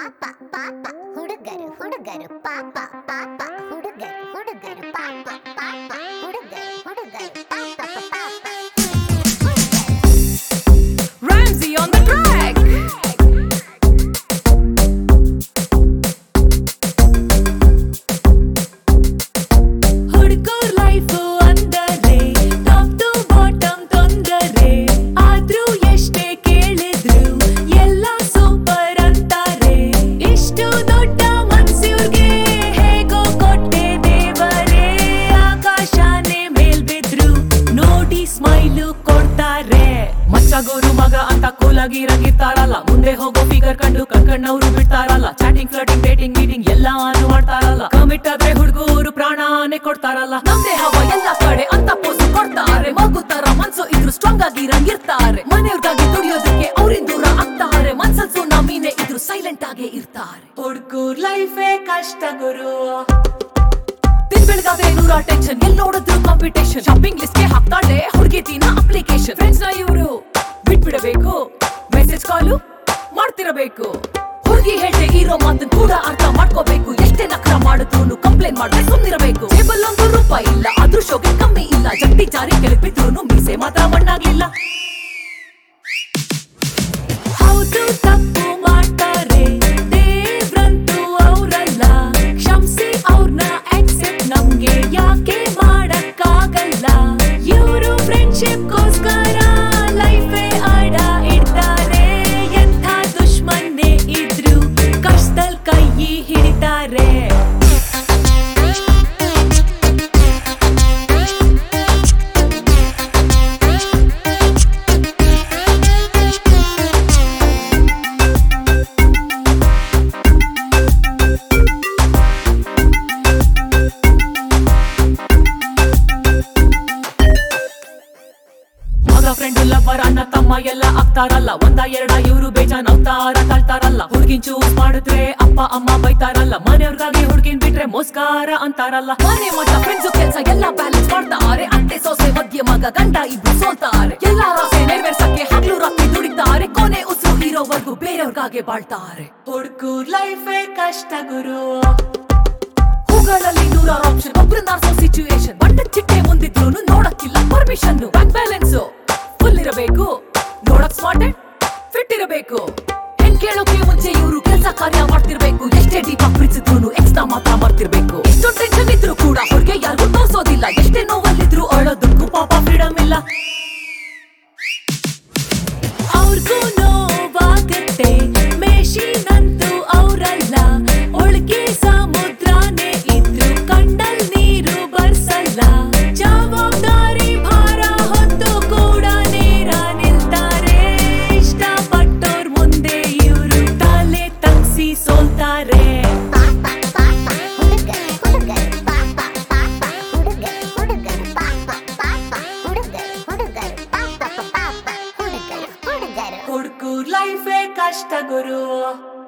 ಪಾಪ ಪಾಪ ಹುಡುಗರು ಹುಡುಗರು ಪಾಪ ಪಾಪ ಹುಡುಗರು ಹುಡುಗರು ಪಾಪ ಪಾಪ ಹುಡುಗರು ಹುಡುಗರು ಪಾಪ ಪಾಪ Ramsey on the track. ಹುಡುಗರ್ ಲೈಫು ಅಂದರೆ ಟಾಪ್ ಟು ಬಾಟಮ್ ತೊಂದರೆ ಆದ್ರೂ ಎಷ್ಟೇ ಕೇಳಿದ್ರು ಎಲ್ಲ ಸೂಪರ್ ಅಂತಾರೆ ಇಷ್ಟು ದೊಡ್ಡ ಮನ್ಸಿವ್ರಿಗೆ ಹೇಗೋ ಕೊಟ್ಟೆ ದೇವರೇ ಆಕಾಶನೇ ಮೇಲ್ ಬಿದ್ರು ನೋಡಿ ಸ್ಮೈಲು ಕೊಡ್ತಾರೆ ಮಚ್ಚಗೋರು ಮಗ ಅಂತ ಕೂಲಾಗಿ ಇರಂಗಿರ್ತಾರಲ್ಲ ಮುಂದೆ ಹೋಗೋ ಫಿಗರ್ ಕಂಡು ಕಣ್ಕಣ್ಣವ್ರು ಬಿಡ್ತಾರಲ್ಲ ಚಾಟಿಂಗ್ ಫ್ಲಟಿಂಗ್ ಡೇಟಿಂಗ್ ಮೀಟಿಂಗ್ ಎಲ್ಲಾನು ಮಾಡ್ತಾರಲ್ಲ ಕಮಿಟ್ ಆದ್ರೆ ಹುಡುಗರು ಪ್ರಾಣಾನೇ ಕೊಡ್ತಾರಲ್ಲ ನಮ್ದೇ ಹವ ಎಲ್ಲ ಕಡೆ ಅಂತ ಪೋಸು ಕೊಡ್ತಾರೆ ಮಗು ತರ ಮನ್ಸು ಇದ್ರು ಸ್ಟ್ರಾಂಗ್ ಆಗಿ ಇರಂಗಿರ್ತಾರೆ ಮನೆಯವ್ರಿಗಾಗಿ ದುಡಿಯೋದಕ್ಕೆ ಅವ್ರಿಂದ ದೂರ ಆಗ್ತಾರೆ ಮನ್ಸಲ್ ಸುನಾಮಿನೇ ಇದ್ರು ಸೈಲೆಂಟ್ ಆಗೇ ಇರ್ತಾರೆ ಹುಡುಗೂರ್ ಲೈಫೇ ಕಷ್ಟ ಗುರು ದಿನ ಬೆಳಗಾದ್ರೆ ನೂರ ಟೆನ್ಷನ್ ಎಲ್ಲಿ ನೋಡಿದ್ರು ಕಾಂಪಿಟೇಷನ್ ಶಾಪಿಂಗ್ ಲಿಸ್ಟ್ ಗೆ ಹಾಕ್ತಾಳೆ ಹುಡುಗಿ ದಿನ ಅಪ್ಲಿಕೇಶನ್ ಫ್ರೆಂಡ್ಸ್ ನ ಇವರು ಬಿಟ್ಬಿಡಬೇಕು ಮೆಸೇಜ್ ಕಾಲು ಮಾಡ್ತಿರಬೇಕು ಹುಡುಗಿ ಹೇಳ್ದೆ ಇರೋ ಮಾತನ್ ಕೂಡ ಅರ್ಥ ಮಾಡ್ಕೋಬೇಕು ಎಷ್ಟೇ ನಖರ ಮಾಡಿದ್ರು ಕಂಪ್ಲೇಂಟ್ ಮಾಡ್ದೆ ಸುಮ್ನಿರಬೇಕು ಟೇಬಲ್ ಒಂದು ರೂಪಾಯಿ ಇಲ್ಲ ಅದ್ರ ಶೋಗೆ ಕಮ್ಮಿ ಇಲ್ಲ ಜಟ್ಟಿ ಜಾರಿ ಕೆಳಗ್ ಬಿದ್ರು ಮೀಸೆ ಮಾತ್ರ ಮಣ್ಣಾಗ್ಲಿಲ್ಲ ಹೌದು ತಪ್ಪು ಮಾಡ್ತಾರೆ ದೇವ್ರಂತೂ ಅವ್ರಲ್ಲ ಕ್ಷಮಿಸಿ ಅವ್ರನ್ನ ಆಕ್ಸೆಪ್ಟ್ ನಮ್ಗೆ ಯಾಕೆ ಮಾಡಕ್ಕಾಗಲ್ಲ ಇವರು ಫ್ರೆಂಡ್ಶಿಪ್ಗೋಸ್ಕರ ಲೈಫೇ ಆಡ ಇಡ್ತಾರೆ ಎಂಥ ದುಶ್ಮನ್ನೇ ಇದ್ರು ಕಷ್ಟದಲ್ ಕೈ ಹಿಡಿತಾರೆ ಮಗ ಫ್ರೆಂಡ್ ಲವರ್ ಅಣ್ಣ ತಮ್ಮ ಎಲ್ಲ ಆಗ್ತಾರಲ್ಲ ಒಂದ ಎರಡ ಇವ್ರು ಬೇಜಾನ್ ಅವತಾರ ತಾಳ್ತಾರಲ್ಲ ಹುಡ್ಗಿನ್ ಚೂಸ್ ಮಾಡಿದ್ರೆ ಅಪ್ಪ ಅಮ್ಮ ಬೈತಾರಲ್ಲ ಮನೆಯವ್ರಿಗಾಗಿ ಹುಡ್ಗಿನ್ ಬಿಟ್ರೆ ಮೋಸ್ಕಾರ ಅಂತಾರಲ್ಲ ಮನೆ ಮಠ ಫ್ರೆಂಡ್ಸ್ ಕೆಲ್ಸ ಎಲ್ಲ ಬ್ಯಾಲೆನ್ಸ್ ಮಾಡ್ತಾರೆ ಅತ್ತೆ ಸೊಸೆ ಮಧ್ಯ ಮಗ ಗಂಡ ಇಬ್ರು ಸೋಲ್ತಾರೆ ಎಲ್ಲ ಆಸೆ ನೆರವೇರ್ಸಕ್ಕೆ ಹಗ್ಲು ರಾತ್ರಿ ದುಡಿತಾರೆ ಕೊನೆ ಉಸಿರು ಇರೋವರೆಗೂ ಬೇರೆಯವ್ರಿಗಾಗೆ ಬಾಳ್ತಾರೆ ಹುಡ್ಗೂರ್ ಲೈಫೇ ಕಷ್ಟ ಗುರು ಹೂಗಳಲ್ಲಿ ನೂರಾರು ಆಪ್ಷನ್ ಒಬ್ರನ್ನ ಆರ್ಸೋ ಸಿಚುಯೇಷನ್ ಬಣ್ಣ ಚಿಟ್ಟೆ ಮುಂದಿದ್ರು ನೋಡಕ್ಕಿಲ್ಲ ಪರ್ಮಿಷನ್ ಬ್ಯಾಂಕ್ ಬ್ಯಾಲೆನ್ಸ್ ಫುಲ್ ಇರಬೇಕು ನೋಡಕ್ ಸ್ಮಾರ್ಟೆಡ್ ಫಿಟ್ ಇರಬೇಕು ಹೆಣ್ ಕೇಳೋಕೆ ಮುಂಚೆ ಇವರು ಕೆಲಸ ಕಾರ್ಯ ಮಾಡ್ತಿರ್ಬೇಕು ಎಷ್ಟೇ ಡೀಪ್ ಪ್ರೀತಿಸಿದ್ರು ಎಕ್ಸ್ ನ ಮಾತ್ರ ಮಾಡ್ತಿರ್ಬೇಕು ಎಷ್ಟೊಂದು ಟೆನ್ಷನ್ ಇದ್ರು ಕೂಡ ಅವ್ರಿಗೆ ಯಾರಿಗೂ ತೋರ್ಸೋದಿಲ್ಲ ಎಷ್ಟೇ ನೋವಲ್ಲಿದ್ರು ಅಳೋದಕ್ಕೂ ಪಾಪ ಫ್ರೀಡಮ್ ಇಲ್ಲ ಅವ್ರಿಗೂ ನೋವಾಗತ್ತೆ ಮೇಷಿನಂತೂ ಅವರಲ್ಲ ಒಳಗೆ ಸಮುದ್ರನೇ ಇದ್ರು ಕಣ್ಣಲ್ ನೀರು ಬರ್ಸಲ್ಲ ಜವಾಬ್ದಾರಿ ಭಾರ ಹೊತ್ತು ಕೂಡ ನೇರ ನಿಲ್ತಾರೆ ಇಷ್ಟಪಟ್ಟೋರ್ ಮುಂದೆ ಇವರು ತಲೆ ತಗ್ಸಿ ಸೋಲ್ತಾರೆ ಪಾಪ ಪಾಪ ಹುಡುಗರು ಹುಡುಗರು ಪಾಪ ಪಾಪ ಹುಡುಗರು ಹುಡುಗರು ಪಾಪ ಪಾಪ ಹುಡುಗರು ಹುಡುಗರು ಪಾಪ ಪಾಪ ಹುಡುಗರು ಹುಡುಗರು ಹುಡ್ಗೂರ್ ಲೈಫೇ ಕಷ್ಟ ಗುರು